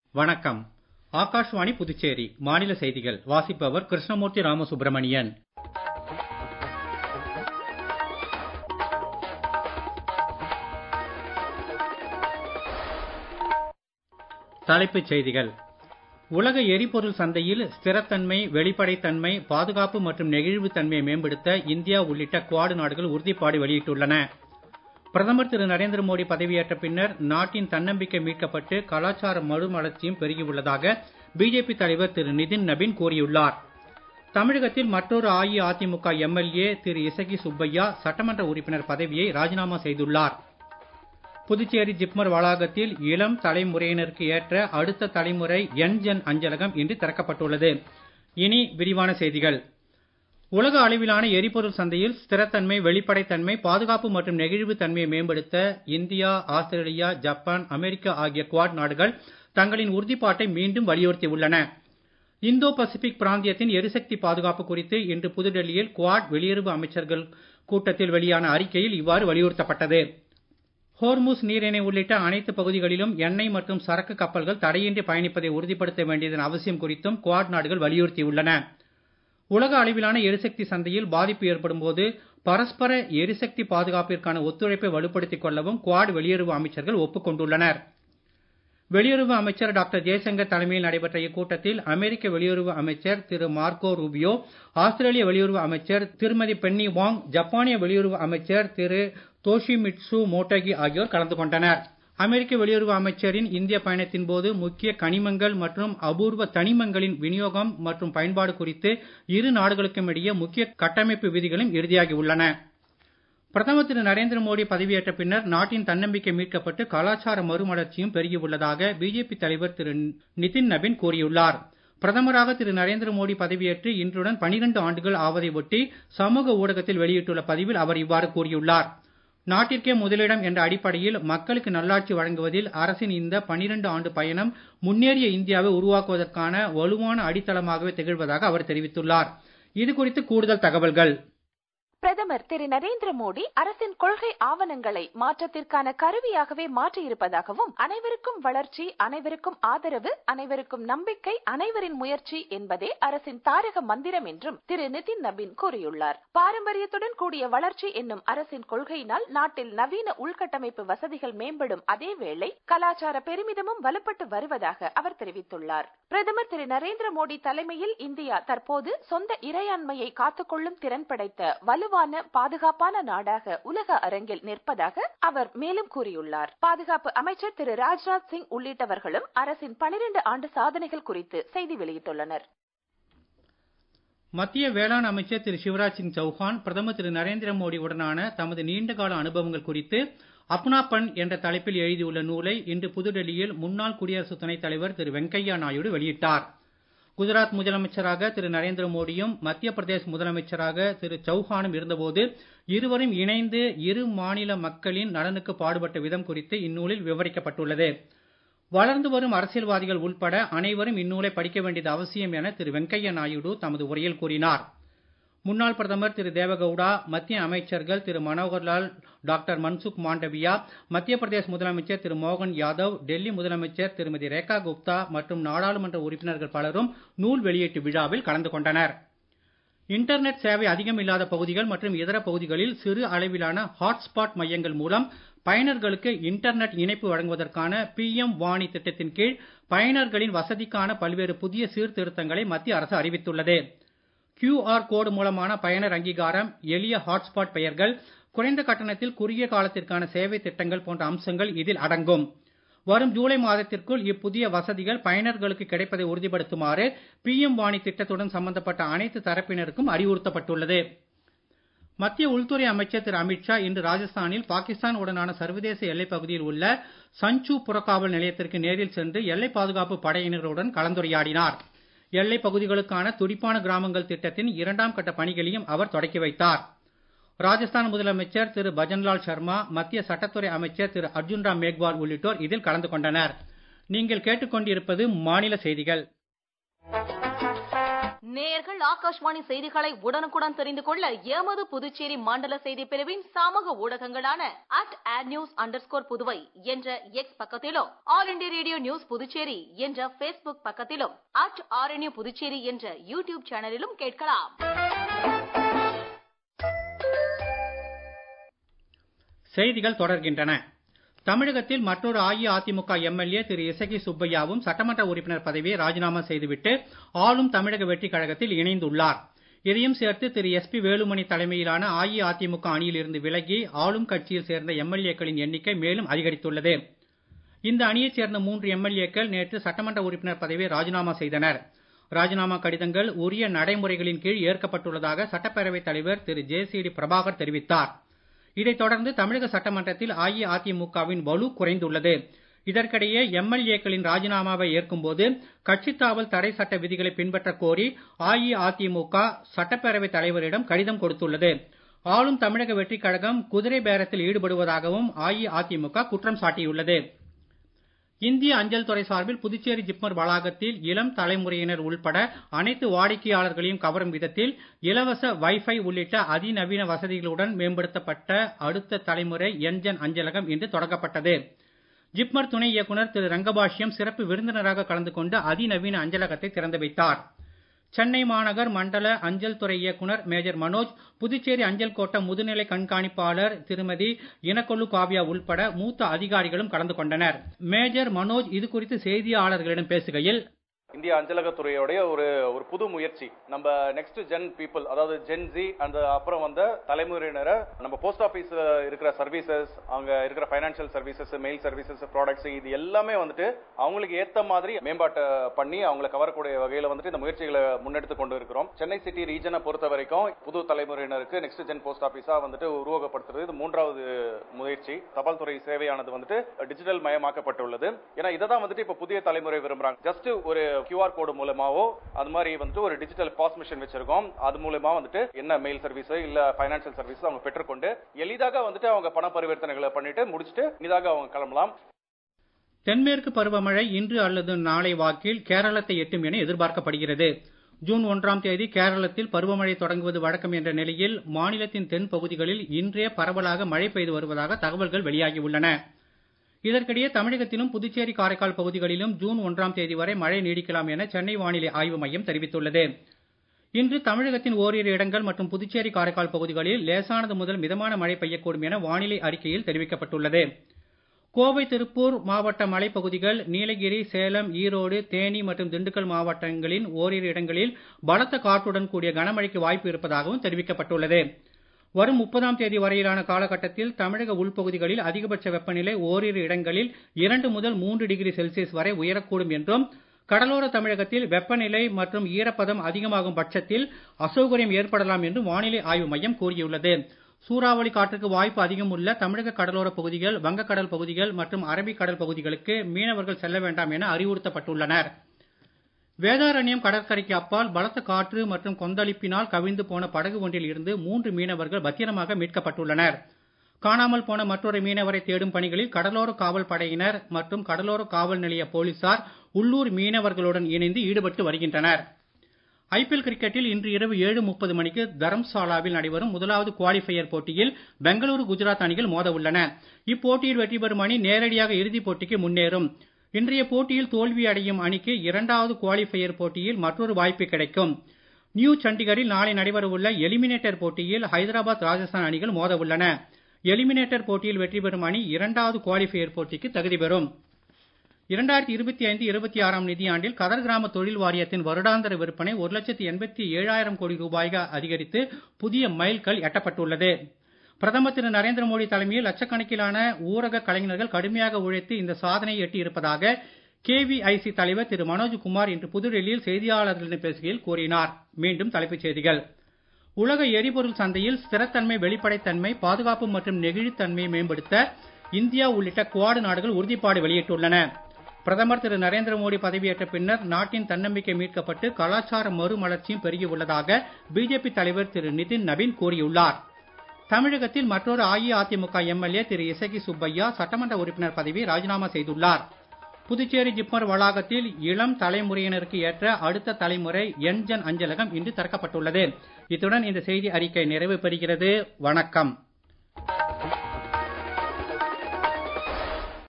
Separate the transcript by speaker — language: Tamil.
Speaker 1: வணக்கம் ஆகாஷ்வாணி புதுச்சேரி மாநில செய்திகள் வாசிப்பவர் கிருஷ்ணமூர்த்தி ராமசுப்ரமணியன் தலைப்புச் செய்திகள் உலக எரிபொருள் சந்தையில் ஸ்திரத்தன்மை வெளிப்படைத்தன்மை பாதுகாப்பு மற்றும் நெகிழ்வுத் தன்மையை மேம்படுத்த இந்தியா உள்ளிட்ட குவாட் நாடுகள் உறுதிப்பாடு வெளியிட்டுள்ளன பிரதமர் திரு நரேந்திர மோடி பதவியேற்ற பின்னர் நாட்டின் தன்னம்பிக்கை மீட்கப்பட்டு கலாச்சார மறுமலர்ச்சியும் பெருகியுள்ளதாக பிஜேபி தலைவர் திரு நிதின் நபின் கூறியுள்ளார் தமிழகத்தில் மற்றொரு அஇஅதிமுக எம்எல்ஏ திரு இசகி சுப்பையா சட்டமன்ற உறுப்பினர் பதவியை ராஜினாமா செய்துள்ளார் புதுச்சேரி ஜிப்மர் வளாகத்தில் இளம் தலைமுறையினருக்கு ஏற்ற அடுத்த தலைமுறை என்ஜென் அஞ்சலகம் இன்று திறக்கப்பட்டுள்ளது இனி விரிவான செய்திகள் உலக அளவிலான எரிபொருள் சந்தையில் ஸ்திரத்தன்மை வெளிப்படைத்தன்மை பாதுகாப்பு மற்றும் நெகிழ்வுத் தன்மையை மேம்படுத்த இந்தியா ஆஸ்திரேலியா ஜப்பான் அமெரிக்கா ஆகிய குவாட் நாடுகள் தங்களின் உறுதிப்பாட்டை மீண்டும் வலியுறுத்தியுள்ளன இந்தோ பசிபிக் பிராந்தியத்தின் எரிசக்தி பாதுகாப்பு குறித்து இன்று புதுடெல்லியில் குவாட் வெளியுறவு அமைச்சர்கள் கூட்டத்தில் வெளியான அறிக்கையில் இவ்வாறு வலியுறுத்தப்பட்டது ஹோர்முஸ் நீரிணை உள்ளிட்ட அனைத்து பகுதிகளிலும் எண்ணெய் மற்றும் சரக்கு கப்பல்கள் தடையின்றி பயணிப்பதை உறுதிப்படுத்த வேண்டியதன் அவசியம் குறித்தும் குவாட் நாடுகள் வலியுறுத்தியுள்ளன உலக அளவிலான எரிசக்தி சந்தையில் பாதிப்பு ஏற்படும் போது பரஸ்பர எரிசக்தி பாதுகாப்பிற்கான ஒத்துழைப்பை வலுப்படுத்திக் கொள்ளவும் குவாட் வெளியுறவு அமைச்சர்கள் ஒப்புக் கொண்டுள்ளனர் வெளியுறவு அமைச்சர் டாக்டர் ஜெய்சங்கர் தலைமையில் நடைபெற்ற இக்கூட்டத்தில் அமெரிக்க வெளியுறவு அமைச்சர் திரு மார்க்கோ ரூபியோ ஆஸ்திரேலிய வெளியுறவு அமைச்சர் திருமதி பென்னி வாங் ஜப்பானிய வெளியுறவு அமைச்சர் திரு தோஷிமிட்சு மோட்டகி ஆகியோர் கலந்து கொண்டனர் அமெரிக்க வெளியுறவு அமைச்சரின் இந்திய பயணத்தின் போது முக்கிய கனிமங்கள் மற்றும் அபூர்வ தனிமங்களின் விநியோகம் மற்றும் பயன்பாடு குறித்து இரு நாடுகளுக்கும் இடையே முக்கிய கட்டமைப்பு விதிகளும் இறுதியாகி உள்ளன பிரதமர் திரு நரேந்திர மோடி பதவியேற்ற பின்னர் நாட்டின் தன்னம்பிக்கை மீட்கப்பட்டு கலாச்சார மறுமலர்ச்சியும் பெருகியுள்ளதாக பிஜேபி தலைவர் திரு நிதின் நபின் கூறியுள்ளார் பிரதமராக திரு நரேந்திர மோடி பதவியேற்று இன்றுடன் 12 ஆண்டுகள் ஆவதை ஒட்டி சமூக ஊடகத்தில் வெளியிட்டுள்ள பதிவில் அவர் இவ்வாறு கூறியுள்ளார் நாட்டிற்கே முதலிடம் என்ற அடிப்படையில் மக்களுக்கு நல்லாட்சி வழங்குவதில் அரசின் இந்த 12 ஆண்டு பயணம் முன்னேறிய இந்தியாவை உருவாக்குவதற்கான வலுவான அடித்தளமாகவே திகழ்வதாக அவர் தெரிவித்துள்ளார் இது குறித்து கூடுதல் தகவல்கள்
Speaker 2: பிரதமர் திரு நரேந்திர மோடி அரசின் கொள்கை ஆவணங்களை மாற்றத்திற்கான கருவியாகவே மாற்றியிருப்பதாகவும் அனைவருக்கும் வளர்ச்சி அனைவருக்கும் ஆதரவு அனைவருக்கும் நம்பிக்கை அனைவரின் முயற்சி என்பதே அரசின் தாரக மந்திரம் என்றும் திரு நிதின் நபின் கூறியுள்ளார் பாரம்பரியத்துடன் கூடிய வளர்ச்சி என்னும் அரசின் கொள்கையினால் நாட்டில் நவீன உள்கட்டமைப்பு வசதிகள் மேம்படும் அதே வேளை கலாச்சார பெருமிதமும் வலுப்பட்டு வருவதாக அவர் தெரிவித்துள்ளார் பிரதமர் திரு நரேந்திர மோடி தலைமையில் இந்தியா தற்போது சொந்த இறையாண்மையை காத்துக்கொள்ளும் திறன் படைத்த வலு வலுவான பாதுகாப்பான நாடாக உலக அரங்கில் நிற்பதாக அவர் மேலும் கூறியுள்ளார் பாதுகாப்பு அமைச்சர் திரு ராஜ்நாத் சிங் உள்ளிட்டவர்களும் அரசின் 12 ஆண்டு சாதனைகள் குறித்து செய்தி வெளியிட்டுள்ளனர்
Speaker 1: மத்திய வேளாண் அமைச்சர் திரு சிவராஜ் சிங் சௌஹான் பிரதமர் திரு நரேந்திர மோடி உடனான தமது நீண்டகால அனுபவங்கள் குறித்து அப்னாபன் என்ற தலைப்பில் எழுதியுள்ள நூலை இன்று புதுடெல்லியில் முன்னாள் குடியரசு துணைத் தலைவர் திரு வெங்கையா நாயுடு வெளியிட்டார் குஜராத் முதலமைச்சராக திரு நரேந்திர மோடியும் மத்திய பிரதேச முதலமைச்சராக திரு சௌஹானும் இருந்தபோது இருவரும் இணைந்து இரு மாநில மக்களின் நலனுக்கு பாடுபட்ட விதம் குறித்து இந்நூலில் விவரிக்கப்பட்டுள்ளது வளர்ந்து வரும் அரசியல்வாதிகள் உள்பட அனைவரும் இந்நூலை படிக்க வேண்டியது அவசியம் என திரு வெங்கையா நாயுடு தமது உரையில் கூறினார் முன்னாள் பிரதமர் திரு தேவகவுடா மத்திய அமைச்சர்கள் திரு மனோகர்லால் டாக்டர் மன்சுக் மாண்டவியா மத்திய பிரதேச முதலமைச்சர் திரு மோகன் யாதவ் டெல்லி முதலமைச்சர் திருமதி ரேகா குப்தா மற்றும் நாடாளுமன்ற உறுப்பினர்கள் பலரும் நூல் வெளியீட்டு விழாவில் கலந்து கொண்டனர் இன்டர்நெட் சேவை அதிகம் இல்லாத பகுதிகள் மற்றும் இதர பகுதிகளில் சிறு அளவிலான ஹாட்ஸ்பாட் மையங்கள் மூலம் பயனர்களுக்கு இன்டர்நெட் இணைப்பு வழங்குவதற்கான பிஎம் வாணி திட்டத்தின் கீழ் பயனர்களின் வசதிக்கான பல்வேறு புதிய சீர்திருத்தங்களை மத்திய அரசு அறிவித்துள்ளது கியூஆர் கோடு மூலமான பயனர் அங்கீகாரம் எளிய ஹாட்ஸ்பாட் பெயர்கள் குறைந்த கட்டணத்தில் குறுகிய காலத்திற்கான சேவை திட்டங்கள் போன்ற அம்சங்கள் இதில் அடங்கும் வரும் ஜூலை மாதத்திற்குள் இப்புதிய வசதிகள் பயனர்களுக்கு கிடைப்பதை உறுதிப்படுத்துமாறு பிஎம் வாணி திட்டத்துடன் சம்பந்தப்பட்ட அனைத்து தரப்பினருக்கும் அறிவுறுத்தப்பட்டுள்ளது மத்திய உள்துறை அமைச்சர் திரு அமித்ஷா இன்று ராஜஸ்தானில் பாகிஸ்தான் உடனான சர்வதேச எல்லைப் பகுதியில் உள்ள சஞ்சு புறக்காவல் நிலையத்திற்கு நேரில் சென்று எல்லை பாதுகாப்பு படையினருடன் கலந்துரையாடினார் எல்லை பகுதிகளுக்கான துடிப்பான கிராமங்கள் திட்டத்தின் இரண்டாம் கட்ட பணிகளையும் அவர் தொடக்கி வைத்தார் ராஜஸ்தான் முதலமைச்சர் திரு பஜன்லால் சர்மா மத்திய சட்டத்துறை அமைச்சர் திரு அர்ஜுன் ராம் மேக்வால் உள்ளிட்டோர் இதில் கலந்து கொண்டனர் நீங்கள் கேட்டுக்கொண்டிருப்பது மாநில செய்திகள்
Speaker 3: நேயர்கள் ஆகாஷ்வாணி செய்திகளை உடனுக்குடன் தெரிந்து கொள்ள எமது புதுச்சேரி மண்டல செய்தி பிரிவின் சமூக ஊடகங்களான at air news under Puduvai என்ற எக்ஸ் பக்கத்திலும் all India radio news Puducherry என்ற பேஸ்புக் பக்கத்திலும் அட் ஆர்என்யூ புதுச்சேரி என்ற யூடியூப் சேனலிலும் கேட்கலாம்
Speaker 1: செய்திகள் தொடர்கின்றன தமிழகத்தில் மற்றொரு அஇஅதிமுக எம்எல்ஏ திரு இசகி சுப்பையாவும் சட்டமன்ற உறுப்பினர் பதவியை ராஜினாமா செய்துவிட்டு ஆளும் தமிழக வெற்றிக் கழகத்தில் இணைந்துள்ளார் இதையும் சேர்த்து திரு எஸ் பி வேலுமணி தலைமையிலான அஇஅதிமுக அணியிலிருந்து விலகி ஆளும் கட்சியில் சேர்ந்த எம்எல்ஏக்களின் எண்ணிக்கை மேலும் அதிகரித்துள்ளது இந்த அணியைச் சேர்ந்த மூன்று எம்எல்ஏக்கள் நேற்று சட்டமன்ற உறுப்பினர் பதவியை ராஜினாமா செய்தனர் ராஜினாமா கடிதங்கள் உரிய நடைமுறைகளின் கீழ் ஏற்கப்பட்டுள்ளதாக சட்டப்பேரவைத் தலைவர் Thiru J C D Prabhakar தெரிவித்தார் இதைத் தொடர்ந்து தமிழக சட்டமன்றத்தில் அஇஅதிமுகவின் வலு குறைந்துள்ளது இதற்கிடையே எம்எல்ஏக்களின் ராஜினாமாவை ஏற்கும்போது கட்சித் தாவல் தடை சட்ட விதிகளை பின்பற்றக் கோரி அஇஅதிமுக சட்டப்பேரவைத் தலைவரிடம் கடிதம் கொடுத்துள்ளது ஆளும் தமிழக வெற்றிக் கழகம் குதிரை பேரத்தில் ஈடுபடுவதாகவும் அஇஅதிமுக குற்றம் சாட்டியுள்ளது இந்திய அஞ்சல் துறை சார்பில் புதுச்சேரி ஜிப்மர் வளாகத்தில் இளம் தலைமுறையினர் உள்பட அனைத்து வாடிக்கையாளர்களையும் கவரும் விதத்தில் இலவச வைஃபை உள்ளிட்ட அதிநவீன வசதிகளுடன் மேம்படுத்தப்பட்ட அடுத்த தலைமுறை என்ஜன் அஞ்சலகம் இன்று தொடங்கப்பட்டது ஜிப்மர் துணை இயக்குனர் திரு ரங்கபாஷ்யம் சிறப்பு விருந்தினராக கலந்து கொண்டு அதிநவீன அஞ்சலகத்தை திறந்து வைத்தார் சென்னை மாநகர் மண்டல அஞ்சல் துறை இயக்குனர் மேஜர் மனோஜ் புதுச்சேரி அஞ்சல் கோட்ட முதுநிலை கண்காணிப்பாளர் திருமதி இனக்கொல்லு காவ்யா உள்பட மூத்த அதிகாரிகளும் கலந்து கொண்டனர் மேஜர் மனோஜ் இது குறித்து செய்தியாளர்களிடம் பேசுகையில்
Speaker 4: இந்திய அஞ்சலகத்துறையோடைய ஒரு ஒரு புது முயற்சி நம்ம நெக்ஸ்ட் ஜென் பீப்புள் அதாவது ஜென் ஜி அந்த அப்புறம் வந்த தலைமுறையினரை நம்ம போஸ்ட் ஆபீஸ்ல இருக்கிற சர்வீசஸ் அங்க இருக்கிற financial services mail services products இது எல்லாமே வந்துட்டு அவங்களுக்கு ஏத்த மாதிரி மேம்பாட்டை பண்ணி அவங்களை கவரக்கூடிய வகையில வந்துட்டு இந்த முயற்சிகளை முன்னெடுத்து கொண்டு இருக்கிறோம் சென்னை சிட்டி ரீஜனை பொறுத்த வரைக்கும் புது தலைமுறையினருக்கு நெக்ஸ்ட் ஜென் போஸ்ட் ஆபீஸா வந்துட்டு உருவகப்படுத்துறது இது மூன்றாவது முயற்சி தபால் துறை சேவையானது வந்துட்டு டிஜிட்டல் மயமாக்கப்பட்டுள்ளது ஏன்னா இதை தான் வந்துட்டு இப்ப புதிய தலைமுறை விரும்புறாங்க ஜஸ்ட் ஒரு கியூஆர் கோடு மூலமாவோ அது மாதிரி வந்துட்டு ஒரு டிஜிட்டல் பாஸ் மிஷின் வச்சிருக்கோம் அது மூலமா வந்துட்டு என்ன மெயில் சர்வீஸ் இல்ல பைனான்சியல் சர்வீஸ் அவங்க பெற்றுக்கொண்டு எளிதாக வந்துட்டு அவங்க பண பரிவர்த்தனைகளை பண்ணிட்டு முடிச்சுட்டு இதாக அவங்க கிளம்பலாம்
Speaker 1: தென்மேற்கு பருவமழை இன்று அல்லது நாளை வாக்கில் கேரளத்தை எட்டும் என எதிர்பார்க்கப்படுகிறது ஜூன் ஒன்றாம் தேதி கேரளத்தில் பருவமழை தொடங்குவது வழக்கம் என்ற நிலையில் மாநிலத்தின் தென் பகுதிகளில் இன்றே பரவலாக மழை பெய்து வருவதாக தகவல்கள் வெளியாகியுள்ளன இதற்கிடையே தமிழகத்திலும் புதுச்சேரி காரைக்கால் பகுதிகளிலும் ஜூன் ஒன்றாம் தேதி வரை மழை நீடிக்கலாம் என சென்னை வானிலை ஆய்வு மையம் தெரிவித்துள்ளது இன்று தமிழகத்தின் ஓரிரு இடங்கள் மற்றும் புதுச்சேரி காரைக்கால் பகுதிகளில் லேசானது முதல் மிதமான மழை பெய்யக்கூடும் என வானிலை அறிக்கையில் தெரிவிக்கப்பட்டுள்ளது கோவை திருப்பூர் மாவட்ட மலைப்பகுதிகள் நீலகிரி சேலம் ஈரோடு தேனி மற்றும் திண்டுக்கல் மாவட்டங்களின் ஓரிரு இடங்களில் பலத்த காற்றுடன் கூடிய கனமழைக்கு வாய்ப்பு இருப்பதாகவும் தெரிவிக்கப்பட்டுள்ளது வரும் முப்பதாம் தேதி வரையிலான காலகட்டத்தில் தமிழக உள்பகுதிகளில் அதிகபட்ச வெப்பநிலை ஓரிரு இடங்களில் இரண்டு முதல் மூன்று டிகிரி செல்சியஸ் வரை உயரக்கூடும் என்றும் கடலோர தமிழகத்தில் வெப்பநிலை மற்றும் ஈரப்பதம் அதிகமாகும் பட்சத்தில் அசௌகரியம் ஏற்படலாம் என்றும் வானிலை ஆய்வு மையம் கூறியுள்ளது சூறாவளி காற்றுக்கு வாய்ப்பு அதிகம் உள்ள தமிழக கடலோர பகுதிகள் வங்கக்கடல் பகுதிகள் மற்றும் அரபிக்கடல் பகுதிகளுக்கு மீனவர்கள் செல்ல வேண்டாம் என அறிவுறுத்தப்பட்டுள்ளனர் வேதாரண்யம் கடற்கரைக்கு அப்பால் பலத்த காற்று மற்றும் கொந்தளிப்பினால் கவிழ்ந்து போன படகு ஒன்றில் இருந்து மூன்று மீனவர்கள் பத்திரமாக மீட்கப்பட்டுள்ளனர் காணாமல் போன மற்றொரு மீனவரை தேடும் பணிகளில் கடலோர காவல் படையினர் மற்றும் கடலோர காவல் நிலைய போலீசார் உள்ளூர் மீனவர்களுடன் இணைந்து ஈடுபட்டு வருகின்றனர் ஐபிஎல் கிரிக்கெட்டில் இன்று இரவு ஏழு முப்பது மணிக்கு தரம்சாலாவில் நடைபெறும் முதலாவது குவாலிஃபயர் போட்டியில் பெங்களூரு குஜராத் அணிகள் மோத உள்ளன இப்போட்டியில் வெற்றி பெறும் அணி நேரடியாக இறுதிப் போட்டிக்கு முன்னேறும் இன்றைய போட்டியில் தோல்வி அடையும் அணிக்கு இரண்டாவது குவாலிஃபயர் போட்டியில் மற்றொரு வாய்ப்பு கிடைக்கும் நியூ சண்டிகரில் நாளை நடைபெறவுள்ள எலிமினேட்டர் போட்டியில் ஹைதராபாத் ராஜஸ்தான் அணிகள் மோத உள்ளன எலிமினேட்டர் போட்டியில் வெற்றி பெறும் அணி இரண்டாவது குவாலிஃபயர் போட்டிக்கு தகுதி பெறும் இரண்டாயிரத்தி இருபத்தி ஐந்து இருபத்தி ஆறாம் நிதியாண்டில் கதர் கிராம தொழில் வாரியத்தின் வருடாந்திர விற்பனை ஒரு லட்சத்தி எண்பத்தி ஏழாயிரம் கோடி ரூபாயாக அதிகரித்து புதிய மைல்கல் எட்டப்பட்டுள்ளது பிரதமர் திரு நரேந்திர மோடி தலைமையில் லட்சக்கணக்கிலான ஊரக கலைஞர்கள் கடுமையாக உழைத்து இந்த சாதனையை எட்டி இருப்பதாக கேவிஐசி தலைவர் திரு மனோஜ்குமார் இன்று புதுடெல்லியில் செய்தியாளர்களிடம் பேசுகையில் கூறினார் மீண்டும் தலைப்புச் செய்திகள் உலக எரிபொருள் சந்தையில் ஸ்திரத்தன்மை வெளிப்படைத்தன்மை பாதுகாப்பு மற்றும் நெகிழித்தன்மையை மேம்படுத்த இந்தியா உள்ளிட்ட குவாடு நாடுகள் உறுதிப்பாடு வெளியிட்டுள்ளன பிரதமர் திரு நரேந்திர மோடி பதவியேற்ற பின்னர் நாட்டின் தன்னம்பிக்கை மீட்கப்பட்டு கலாச்சார மறுமலர்ச்சியும் பெருகியுள்ளதாக பிஜேபி தலைவர் திரு நிதின் நவீன் கூறியுள்ளார் தமிழகத்தில் மற்றொரு அஇஅதிமுக எம்எல்ஏ திரு இசகி சுப்பையா சட்டமன்ற உறுப்பினர் பதவியை ராஜினாமா செய்துள்ளார் புதுச்சேரி ஜிப்மர் வளாகத்தில் இளம் தலைமுறையினருக்கு ஏற்ற அடுத்த தலைமுறை என்ஜன் அஞ்சலகம் இன்று திறக்கப்பட்டுள்ளது இத்துடன் இந்த செய்தி அறிக்கை நிறைவு பெறுகிறது வணக்கம்